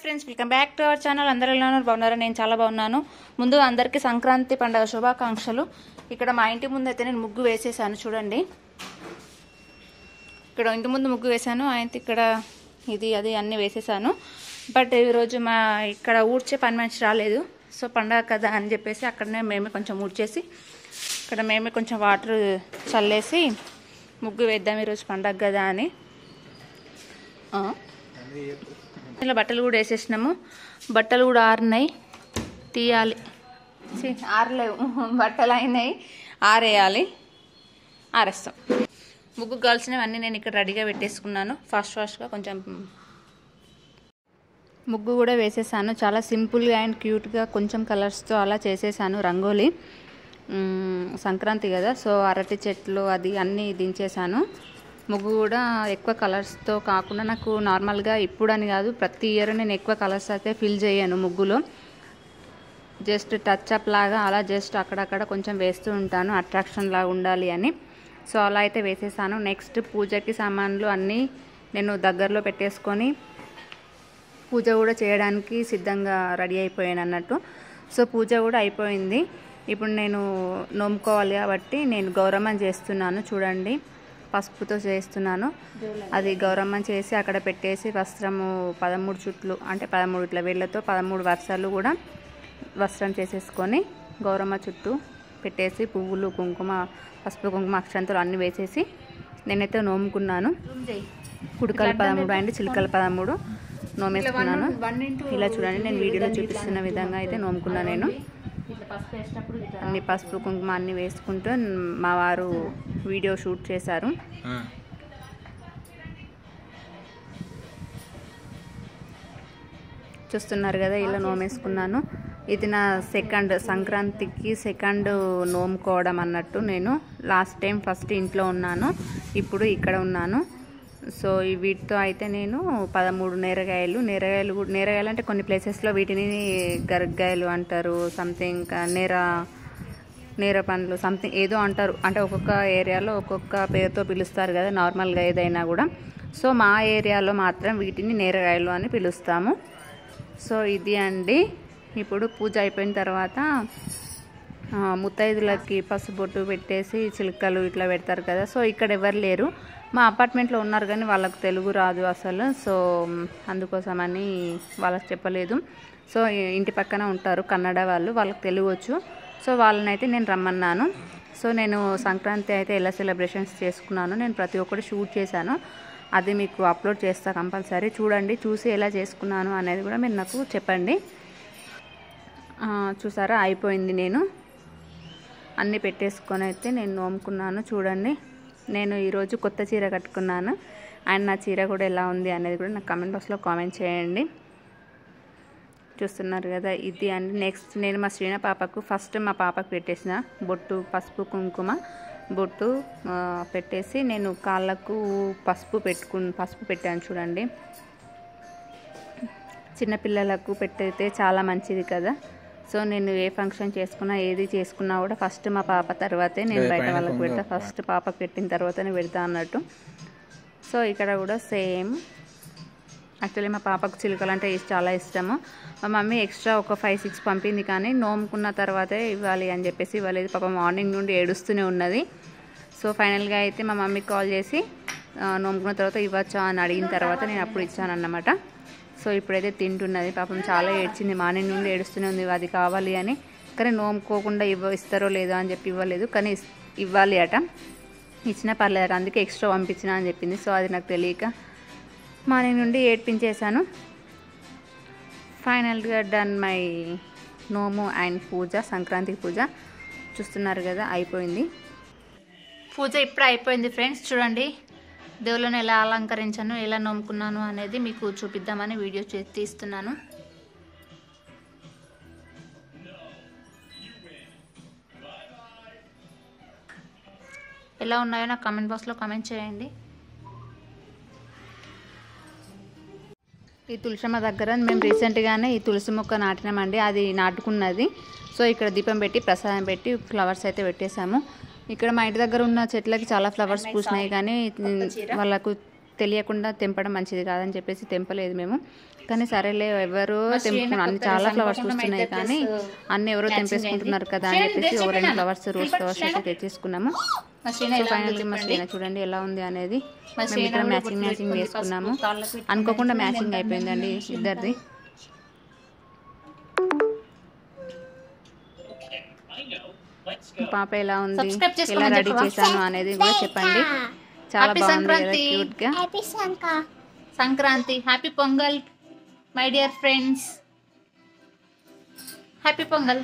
Friends welcome back to our channel అందరూ ఎలా ఉన్నారు బాగున్నారా నేను చాలా బాగున్నాను ముందు అందరికీ సంక్రాంతి పండుగ శుభాకాంక్షలు ఇక్కడ మా ఇంటి ముందు అయితే నేను ముగ్గు వేసేసాను చూడండి ఇక్కడ ఇంటి ముందు ముగ్గు వేశాను ఆయన ఇక్కడ ఇది అది అన్నీ వేసేసాను బట్ ఈరోజు మా ఇక్కడ ఊడ్చే పని మనిషి రాలేదు సో పండగ కదా అని చెప్పేసి అక్కడనే మేమే కొంచెం ఊడ్చేసి ఇక్కడ మేమే కొంచెం వాటర్ చల్లేసి ముగ్గు వేద్దాం ఈరోజు పండగ కదా అని ఆ. ఇలా బట్టలు కూడా వేసేసినాము బట్టలు కూడా ఆరినాయి తీయాలి ఛీ, ఆరలేవు బట్టలు అయినాయి ఆరేయాలి ఆరేస్తాం ముగ్గు కావాల్సినవి అన్నీ నేను ఇక్కడ రెడీగా పెట్టేసుకున్నాను ఫాస్ట్ ఫాస్ట్గా కొంచెం ముగ్గు కూడా వేసేసాను చాలా సింపుల్గా అండ్ క్యూట్గా కొంచెం కలర్స్తో అలా చేసేసాను రంగోలీ మ్మ్, సంక్రాంతి కదా సో అరటి చెట్లు అది అన్నీ దించేసాను ముగ్గు కూడా ఎక్కువ కలర్స్తో కాకుండా నాకు నార్మల్గా ఇప్పుడు అని కాదు ప్రతి ఇయర్ నేను ఎక్కువ కలర్స్ అయితే ఫిల్ చేయను ముగ్గులో జస్ట్ టచ్ అప్ లాగా అలా జస్ట్ అక్కడక్కడ కొంచెం వేస్తూ ఉంటాను అట్రాక్షన్ లాగా ఉండాలి అని సో అలా అయితే వేసేసాను నెక్స్ట్ పూజకి సామాన్లు అన్నీ నేను దగ్గరలో పెట్టేసుకొని పూజ కూడా చేయడానికి సిద్ధంగా రెడీ అయిపోయాను అన్నట్టు సో పూజ కూడా అయిపోయింది ఇప్పుడు నేను నోముకోవాలి కాబట్టి నేను గౌరమ్మని చేస్తున్నాను చూడండి పసుపుతో చేస్తున్నాను అది గౌరమ్మని చేసి అక్కడ పెట్టేసి వస్త్రము పదమూడు చుట్లు అంటే పదమూడు ఇట్లా వేళ్ళతో పదమూడు వరుసలు కూడా వస్త్రం చేసేసుకొని గౌరమ్మ చుట్టూ పెట్టేసి పువ్వులు కుంకుమ పసుపు కుంకుమ అక్షంతలు అన్నీ వేసేసి నేనైతే నోముకున్నాను కుడుకలు పదమూడు అండ్ చిలుకలు పదమూడు నోమేసుకున్నాను ఇలా చూడండి నేను వీడియోలో చూపిస్తున్న విధంగా అయితే నోముకున్నాను నేను అన్ని పసుపు కుంకుమ అన్ని వేసుకుంటూ మా వారు వీడియో షూట్ చేశారు చూస్తున్నారు కదా ఇలా నోమేసుకున్నాను ఇది నా సెకండ్ సంక్రాంతికి సెకండ్ నోముకోవడం అన్నట్టు నేను లాస్ట్ టైం ఫస్ట్ ఇంట్లో ఉన్నాను ఇప్పుడు ఇక్కడ ఉన్నాను సో ఈ వీటితో అయితే నేను పదమూడు నేరగాయలు నేరగాయలు కూడా నేరగాయలు అంటే కొన్ని ప్లేసెస్లో వీటిని గరగ్గాయలు అంటారు సంథింగ్ నేర నేర పండ్లు సంథింగ్ ఏదో అంటారు అంటే ఒక్కొక్క ఏరియాలో ఒక్కొక్క పేరుతో పిలుస్తారు కదా నార్మల్గా ఏదైనా కూడా సో మా ఏరియాలో మాత్రం వీటిని నేరగాయలు అని పిలుస్తాము సో ఇది అండి ఇప్పుడు పూజ అయిపోయిన తర్వాత ఆ, ముత్తైదులకి పసుబొట్టు పెట్టేసి చిలుకలు ఇట్లా పెడతారు కదా సో ఇక్కడ ఎవరు లేరు మా అపార్ట్మెంట్లో ఉన్నారు కానీ వాళ్ళకు తెలుగు రాదు అసలు సో మ్, అందుకోసమని వాళ్ళకి చెప్పలేదు సో ఈ- ఇంటి పక్కన ఉంటారు కన్నడ వాళ్ళు వాళ్ళకి తెలుగు వచ్చు సో వాళ్ళని అయితే నేను రమ్మన్నాను సో నేను సంక్రాంతి అయితే ఎలా సెలబ్రేషన్స్ చేసుకున్నాను నేను ప్రతి ఒక్కటి షూట్ చేశాను అది మీకు అప్లోడ్ చేస్తా కంపల్సరీ చూడండి చూసి ఎలా చేసుకున్నాను అనేది కూడా మీరు నాకు చెప్పండి ఆ, చూసారా అయిపోయింది నేను అన్నీ పెట్టేసుకొని అయితే నేను నోముకున్నాను చూడండి నేను ఈరోజు కొత్త చీర కట్టుకున్నాను అండ్ నా చీర కూడా ఎలా ఉంది అనేది కూడా నాకు కామెంట్ బాక్స్లో కామెంట్ చేయండి చూస్తున్నారు కదా ఇది అండి నెక్స్ట్ నేను మా శ్రీన పాపకు ఫస్ట్ మా పాపకు పెట్టేసిన బొట్టు పసుపు కుంకుమ బొట్టు ఆ, పెట్టేసి నేను కాళ్ళకు పసుపు పెట్టుకు పసుపు పెట్టాను చూడండి చిన్నపిల్లలకు పెట్టయితే చాలా మంచిది కదా సో నేను ఏ ఫంక్షన్ చేసుకున్నా ఏది చేసుకున్నా కూడా ఫస్ట్ మా పాప తర్వాతే నేను బయట వాళ్ళకి పెడతా ఫస్ట్ పాపకు పెట్టిన తర్వాతనే పెడతా అన్నట్టు సో ఇక్కడ కూడా సేమ్ యాక్చువల్లీ మా పాపకు చిలుకలు అంటే ఇష్ట- చాలా ఇష్టము మా మమ్మీ ఎక్స్ట్రా ఒక ఫైవ్ సిక్స్ పంపింది కానీ నోముకున్న తర్వాతే ఇవ్వాలి అని చెప్పేసి ఇవ్వలేదు పాప మార్నింగ్ నుండి ఏడుస్తూనే ఉన్నది సో ఫైనల్గా అయితే మా మమ్మీకి కాల్ చేసి ఆ, నోముకున్న తర్వాత ఇవ్వచ్చా అని అడిగిన తర్వాత నేను అప్పుడు ఇచ్చానన్నమాట సో ఇప్పుడైతే తింటున్నది పాపం చాలా ఏడ్చింది మార్నింగ్ నుండి ఏడుస్తూనే ఉంది అది కావాలి అని కానీ నోముకోకుండా ఇవ్వ ఇస్తారో లేదో అని చెప్పి ఇవ్వలేదు కానీ ఇస్- ఇవ్వాలి అట ఇచ్చినా పర్లేదు అందుకే ఎక్స్ట్రా పంపించిన అని చెప్పింది సో అది నాకు తెలియక మార్నింగ్ నుండి ఏడ్పించేశాను ఫైనల్గా డన్ మై నోము అండ్ పూజ సంక్రాంతి పూజ చూస్తున్నారు కదా అయిపోయింది పూజ ఇప్పుడు అయిపోయింది ఫ్రెండ్స్ చూడండి దేవుళ్ళని ఎలా అలంకరించాను ఎలా నోముకున్నాను అనేది మీకు చూపిద్దామని వీడియో చే- తీస్తున్నాను ఎలా ఉన్నాయో నాకు కామెంట్ బాక్స్లో కామెంట్ చేయండి ఈ తులసమ్మ దగ్గర మేము రీసెంట్గానే ఈ తులసి మొక్క నాటినామండి అది నాటుకున్నది సో ఇక్కడ దీపం పెట్టి ప్రసాదం పెట్టి ఫ్లవర్స్ అయితే పెట్టేశాము ఇక్కడ మా ఇంటి దగ్గర ఉన్న చెట్లకి చాలా ఫ్లవర్స్ పూసినాయి కానీ వాళ్ళకు తెలియకుండా తెంపడం మంచిది కాదని చెప్పేసి తెంపలేదు మేము కానీ సరేలే ఎవరు తెంపుకున్నారు అన్ని చాలా ఫ్లవర్స్ వస్తున్నాయి కానీ అన్ని ఎవరో తెంపేసుకుంటున్నారు కదా అని చెప్పేసి ఒక రెండు ఫ్లవర్స్ రోజ్ ఫ్లవర్స్ అయితే తెచ్చేసుకున్నాము మా శ్రీన సో ఎలా ఫైనల్గా మా శ్రీన చూడండి ఎలా ఉంది అనేది మేము ఇద్దరం మ్యాచింగ్ మ్యాచింగ్ వేసుకున్నాము అనుకోకుండా మ్యాచింగ్ అయిపోయిందండి ఇద్దరిది పాప ఎలా ఉంది Subscribe ఎలా చేసుకోమని రెడీ చెప్పవా? చేశాను అనేది కూడా చెప్పండి చాలా Happy బాగుంది కదా సంక్రాంతి. క్యూట్ గా హ్యాపీ సంక Sankranti happy Pongal my dear friends happy Pongal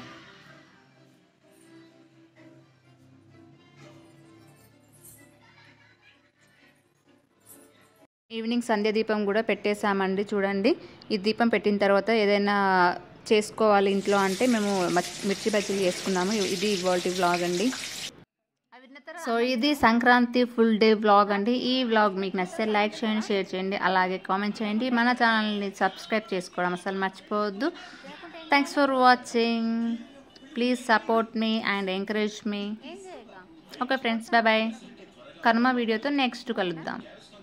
evening సంధ్య దీపం కూడా పెట్టేశామండి చూడండి ఈ దీపం పెట్టిన తర్వాత ఏదైనా చేసుకోవాలి ఇంట్లో అంటే మేము మచ్- మిర్చి బజ్జీలు చేసుకున్నాము ఇది ఇవాళ వ్లాగ్ అండి సో ఇది సంక్రాంతి ఫుల్ డే వ్లాగ్ అండి ఈ వ్లాగ్ మీకు నచ్చితే లైక్ చేయండి షేర్ చేయండి అలాగే కామెంట్ చేయండి మన ఛానల్ని సబ్స్క్రైబ్ చేసుకోవడం అసలు మర్చిపోవద్దు thanks for watching please support మీ అండ్ ఎంకరేజ్ మీ okay friends bye bye Kanuma వీడియోతో నెక్స్ట్ కలుద్దాం